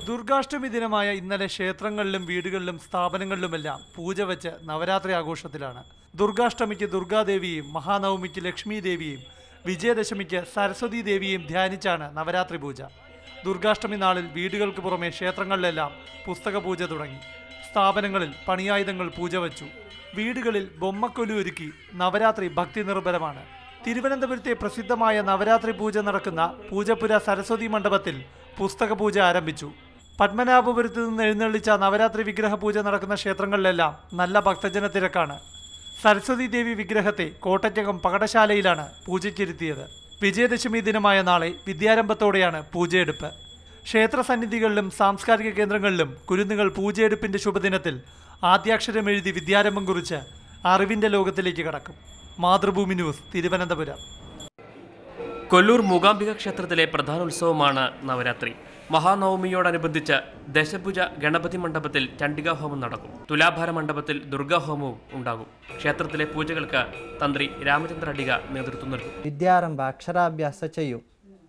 ദുർഗാഷ്ടമി ദിനമായ ഇന്നലെ ക്ഷേത്രങ്ങളിലും വീടുകളിലും സ്ഥാപനങ്ങളിലുമെല്ലാം പൂജ വെച്ച് നവരാത്രി ആഘോഷത്തിലാണ് ദുർഗാഷ്ടമിക്ക് ദുർഗാദേവിയെയും മഹാനവമിക്ക് ലക്ഷ്മി ദേവിയെയും വിജയദശമിക്ക് സരസ്വതി ദേവിയെയും ധ്യാനിച്ചാണ് നവരാത്രി പൂജ ദുർഗാഷ്ടമി നാളിൽ വീടുകൾക്ക് പുറമെ ക്ഷേത്രങ്ങളിലെല്ലാം പുസ്തക പൂജ തുടങ്ങി സ്ഥാപനങ്ങളിൽ പണിയായുധങ്ങൾ പൂജ വച്ചു വീടുകളിൽ ബൊമ്മക്കൊലു ഒരുക്കി നവരാത്രി ഭക്തി നിർഭരമാണ് തിരുവനന്തപുരത്തെ പ്രസിദ്ധമായ നവരാത്രി പൂജ നടക്കുന്ന പൂജപ്പുര സരസ്വതി മണ്ഡപത്തിൽ പുസ്തക പൂജ ആരംഭിച്ചു പത്മനാഭപുരത്ത് നിന്ന് എഴുന്നള്ളിച്ച നവരാത്രി വിഗ്രഹ പൂജ നടക്കുന്ന ക്ഷേത്രങ്ങളിലെല്ലാം നല്ല ഭക്തജന തിരക്കാണ് സരസ്വതി ദേവി വിഗ്രഹത്തെ കോട്ടയ്ക്കകം പകടശാലയിലാണ് പൂജയ്ക്കിരുത്തിയത് വിജയദശമി ദിനമായ നാളെ വിദ്യാരംഭത്തോടെയാണ് പൂജയെടുപ്പ് ക്ഷേത്ര സന്നിധികളിലും സാംസ്കാരിക കേന്ദ്രങ്ങളിലും കുരുന്നുകൾ പൂജയെടുപ്പിന്റെ ശുഭദിനത്തിൽ ആദ്യാക്ഷരം എഴുതി വിദ്യാരംഭം കുറിച്ച് അറിവിന്റെ ലോകത്തിലേക്ക് കടക്കും മാതൃഭൂമി ന്യൂസ് തിരുവനന്തപുരം കൊല്ലൂർ മൂകാംബിക ക്ഷേത്രത്തിലെ പ്രധാന ഉത്സവമാണ് നവരാത്രി മഹാനവമിയോടനുബന്ധിച്ച് ദശഭുജ ഗണപതി മണ്ഡപത്തിൽ ചണ്ഡികാഹോമം നടക്കും തുലാഭാര മണ്ഡപത്തിൽ ദുർഗാഹോമവും ഉണ്ടാകും ക്ഷേത്രത്തിലെ പൂജകൾക്ക് തന്ത്രി രാമചന്ദ്ര അടിക നേതൃത്വം നൽകും വിദ്യാരംഭ അക്ഷരാഭ്യാസ ചെയ്യും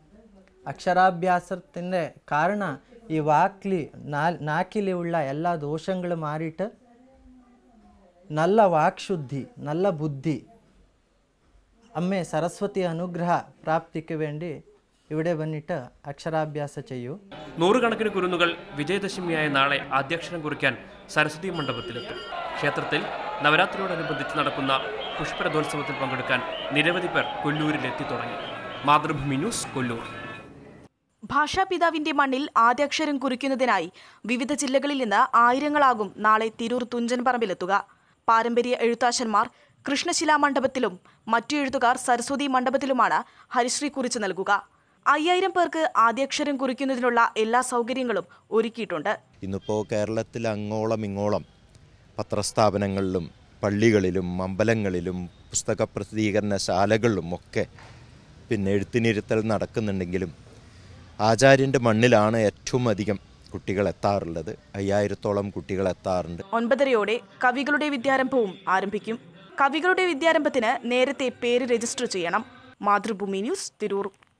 അക്ഷരാഭ്യാസത്തിൻ്റെ കാರಣ ഈ വാക്കിൽ നാക്കിലുള്ള എല്ലാ ദോഷങ്ങളും മാറിയിട്ട് നല്ല വാക്ശുദ്ധി നല്ല ബുദ്ധി അമ്മേ സരസ്വതി അനുഗ്രഹ പ്രാപ്തിക്ക് വേണ്ടി ഇവിടെ വന്നിട്ട് അക്ഷരാഭ്യാസ ചെയ്യൂ നൂറുകണക്കിന് കുരുന്നുകൾ വിജയദശമിയായ നാളെ ആദ്യാക്ഷരം കുറിക്കാൻ സരസ്വതി മണ്ഡപത്തിലെത്തും ക്ഷേത്രത്തിൽ നവരാത്രിയോടനുബന്ധിച്ച് നടക്കുന്ന പുഷ്പരഥോത്സവത്തിൽ പങ്കെടുക്കാൻ നിരവധി പേർ കൊല്ലൂരിലെത്തി തുടങ്ങി മാതൃഭൂമി ന്യൂസ് കൊല്ലൂർ ഭാഷാപിതാവിന്റെ മണ്ണിൽ ആദ്യാക്ഷരം കുറിക്കുന്നതിനായി വിവിധ ജില്ലകളിൽ നിന്ന് ആയിരങ്ങളാകും നാളെ തിരൂർ തുഞ്ചൻ പറമ്പിലെത്തുക പാരമ്പര്യ എഴുത്താശന്മാർ കൃഷ്ണശിലാ മണ്ഡപത്തിലും മറ്റു എഴുത്തുകാർ സരസ്വതി മണ്ഡപത്തിലുമാണ് ഹരിശ്രീ കുറിച്ചു നൽകുക അയ്യായിരം പേർക്ക് ആദ്യാക്ഷരം കുറിക്കുന്നതിനുള്ള എല്ലാ സൗകര്യങ്ങളും ഒരുക്കിയിട്ടുണ്ട് ഇന്നിപ്പോൾ കേരളത്തിൽ അങ്ങോളം ഇങ്ങോളം പത്രസ്ഥാപനങ്ങളിലും പള്ളികളിലും അമ്പലങ്ങളിലും പുസ്തക പ്രസിദ്ധീകരണശാലകളിലും ഒക്കെ പിന്നെ എഴുത്തിനിരുത്തൽ നടക്കുന്നുണ്ടെങ്കിലും ആചാര്യൻ്റെ മണ്ണിലാണ് ഏറ്റവും അധികം കുട്ടികൾ എത്താറുള്ളത് അയ്യായിരത്തോളം കുട്ടികൾ എത്താറുണ്ട് ഒൻപതരയോടെ കവികളുടെ വിദ്യാരംഭവും ആരംഭിക്കും കവികളുടെ വിദ്യാരംഭത്തിന് നേരത്തെ പേര് രജിസ്റ്റർ ചെയ്യണം മാതൃഭൂമി ന്യൂസ് തിരൂർ